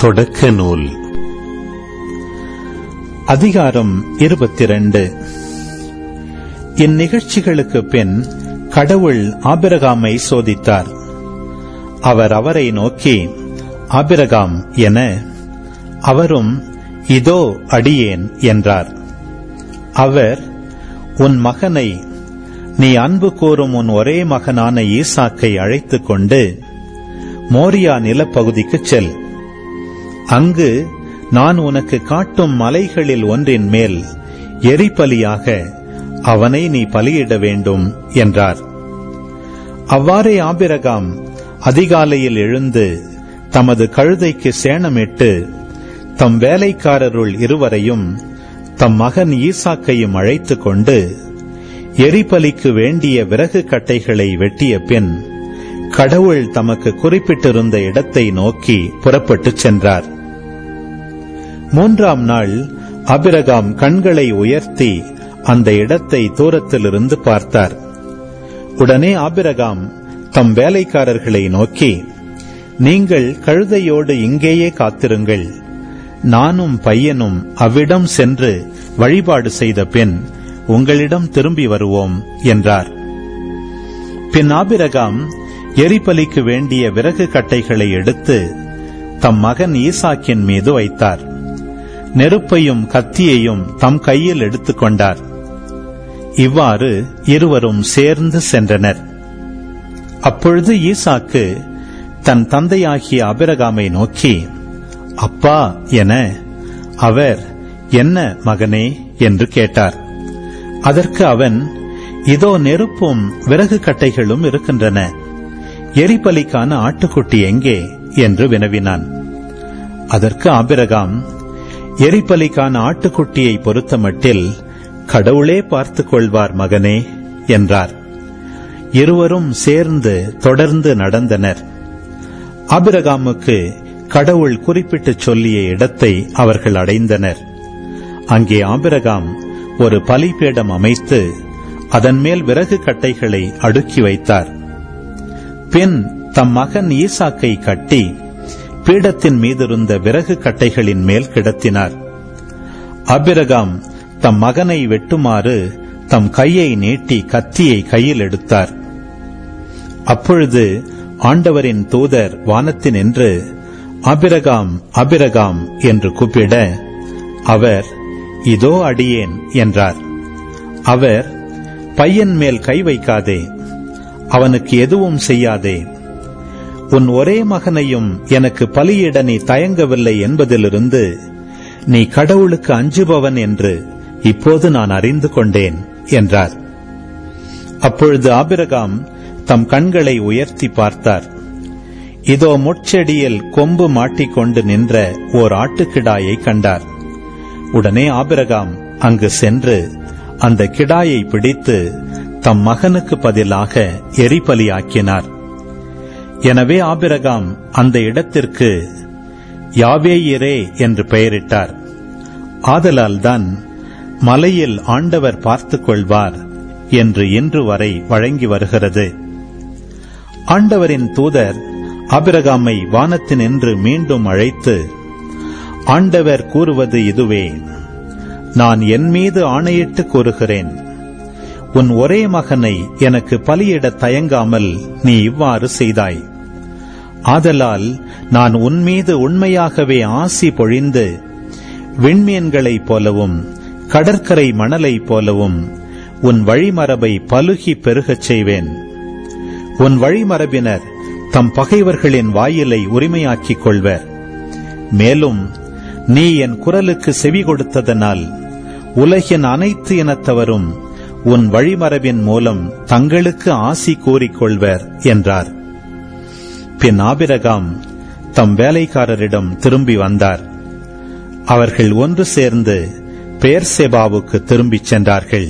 தொடக்க நூல் அதிகாரம் இருபத்திரண்டு இந்நிகழ்ச்சிகளுக்கு பின் கடவுள் ஆபிரகாமை சோதித்தார் அவர் அவரை நோக்கி ஆபிரகாம் என அவரும் இதோ அடியேன் என்றார் அவர் உன் மகனை நீ அன்பு கூறும் உன் ஒரே மகனான ஈசாக்கை அழைத்துக் கொண்டு மோரியா நிலப்பகுதிக்குச் செல் அங்கு நான் உனக்கு காட்டும் மலைகளில் ஒன்றின் மேல் எரிபலியாக அவனை நீ பலியிட வேண்டும் என்றார் அவ்வாறே ஆபிரகாம் அதிகாலையில் எழுந்து தமது கழுதைக்கு சேணமிட்டு தம் வேலைக்காரருள் இருவரையும் தம் மகன் ஈசாக்கையும் அழைத்துக் கொண்டு எரிபலிக்கு வேண்டிய விறகு கட்டைகளை வெட்டிய பின் கடவுள் தமக்கு குறிப்பிட்டிருந்த இடத்தை நோக்கி புறப்பட்டுச் சென்றார் மூன்றாம் நாள் அபிரகாம் கண்களை உயர்த்தி அந்த இடத்தை தூரத்திலிருந்து பார்த்தார் உடனே ஆபிரகாம் தம் வேலைக்காரர்களை நோக்கி நீங்கள் கழுதையோடு இங்கேயே காத்திருங்கள் நானும் பையனும் அவ்விடம் சென்று வழிபாடு செய்த பின் உங்களிடம் திரும்பி வருவோம் என்றார் பின் ஆபிரகாம் எரிபலிக்கு வேண்டிய விறகு கட்டைகளை எடுத்து தம் மகன் ஈசாக்கின் மீது வைத்தார் நெருப்பையும் கத்தியையும் தம் கையில் எடுத்துக்கொண்டார் இவ்வாறு இருவரும் சேர்ந்து சென்றனர் அப்பொழுது ஈசாக்கு தன் தந்தையாகிய அபிரகாமை நோக்கி அப்பா என அவர் என்ன மகனே என்று கேட்டார் அதற்கு அவன் இதோ நெருப்பும் விறகு கட்டைகளும் இருக்கின்றன எரிபலிக்கான ஆட்டுக்குட்டி எங்கே என்று வினவினான் அதற்கு ஆபிரகாம் எரிபலிக்கான ஆட்டுக்குட்டியை பொறுத்தமட்டில் கடவுளே பார்த்துக் கொள்வார் மகனே என்றார் இருவரும் சேர்ந்து தொடர்ந்து நடந்தனர் ஆபிரகாமுக்கு கடவுள் குறிப்பிட்டுச் சொல்லிய இடத்தை அவர்கள் அடைந்தனர் அங்கே ஆபிரகாம் ஒரு பலிபீடம் அமைத்து அதன் மேல் விறகு கட்டைகளை அடுக்கி வைத்தார் பின் தம் மகன் ஈசாக்கை கட்டி பீடத்தின் மீதிருந்த விறகு கட்டைகளின் மேல் கிடத்தினார் அபிரகாம் தம் மகனை வெட்டுமாறு தம் கையை நீட்டி கத்தியை கையில் எடுத்தார் அப்பொழுது ஆண்டவரின் தூதர் வானத்தினின்று அபிரகாம் அபிரகாம் என்று கூப்பிட அவர் இதோ அடியேன் என்றார் அவர் பையன் மேல் கை வைக்காதே அவனுக்கு எதுவும் செய்யாதே உன் ஒரே மகனையும் எனக்கு பலியிட நீ தயங்கவில்லை என்பதிலிருந்து நீ கடவுளுக்கு அஞ்சுபவன் என்று இப்போது நான் அறிந்து கொண்டேன் என்றார் அப்பொழுது ஆபிரகாம் தம் கண்களை உயர்த்தி பார்த்தார் இதோ முட்செடியில் கொம்பு மாட்டிக்கொண்டு நின்ற ஓர் ஆட்டுக்கிடாயை கண்டார் உடனே ஆபிரகாம் அங்கு சென்று அந்த கிடாயை பிடித்து தம் மகனுக்கு பதிலாக எரிபலியாக்கினார் எனவே ஆபிரகாம் அந்த இடத்திற்கு யாவேயிரே என்று பெயரிட்டார் ஆதலால்தான் மலையில் ஆண்டவர் பார்த்துக் கொள்வார் என்று இன்று வரை வழங்கி வருகிறது ஆண்டவரின் தூதர் ஆபிரகாமை வானத்தினின்று மீண்டும் அழைத்து ஆண்டவர் கூறுவது இதுவே நான் என் மீது ஆணையிட்டு கூறுகிறேன் உன் ஒரே மகனை எனக்கு பலியிட தயங்காமல் நீ இவ்வாறு செய்தாய் ஆதலால் நான் உன்மீது உண்மையாகவே ஆசி பொழிந்து விண்மீன்களைப் போலவும் கடற்கரை மணலைப் போலவும் உன் வழிமரபை பலுகி பெருகச் செய்வேன் உன் வழிமரபினர் தம் பகைவர்களின் வாயிலை உரிமையாக்கிக் கொள்வர் மேலும் நீ என் குரலுக்கு செவி கொடுத்ததனால் உலகின் அனைத்து இனத்தவரும் உன் வழிமரபின் மூலம் தங்களுக்கு ஆசி கூறிக்கொள்வர் என்றார் பின் ஆபிரகாம் தம் வேலைக்காரரிடம் திரும்பி வந்தார் அவர்கள் ஒன்று சேர்ந்து பேர்செபாவுக்கு திரும்பிச் சென்றார்கள்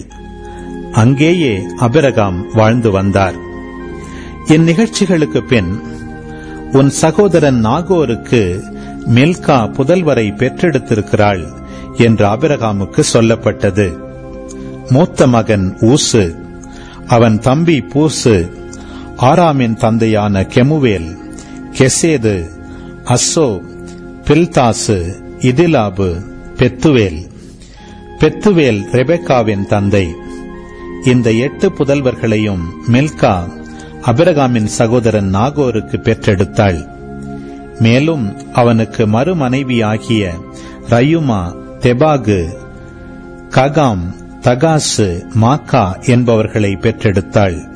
அங்கேயே அபிரகாம் வாழ்ந்து வந்தார் இந்நிகழ்ச்சிகளுக்கு பின் உன் சகோதரன் நாகோருக்கு மில்கா புதல்வரை பெற்றெடுத்திருக்கிறாள் என்று அபிரகாமுக்கு சொல்லப்பட்டது மூத்த மகன் ஊசு அவன் தம்பி பூசு ஆராமின் தந்தையான கெமுவேல் கெசேது அஸ்ஸோ பில்தாசு இதிலாபு பெத்துவேல் பெத்துவேல் ரெபெக்காவின் தந்தை இந்த எட்டு புதல்வர்களையும் மில்கா அபிரகாமின் சகோதரன் நாகோருக்கு பெற்றெடுத்தாள் மேலும் அவனுக்கு மறுமனைவியாகிய ரயுமா தெபாகு ககாம் தகாசு மாக்கா என்பவர்களை பெற்றெடுத்தாள்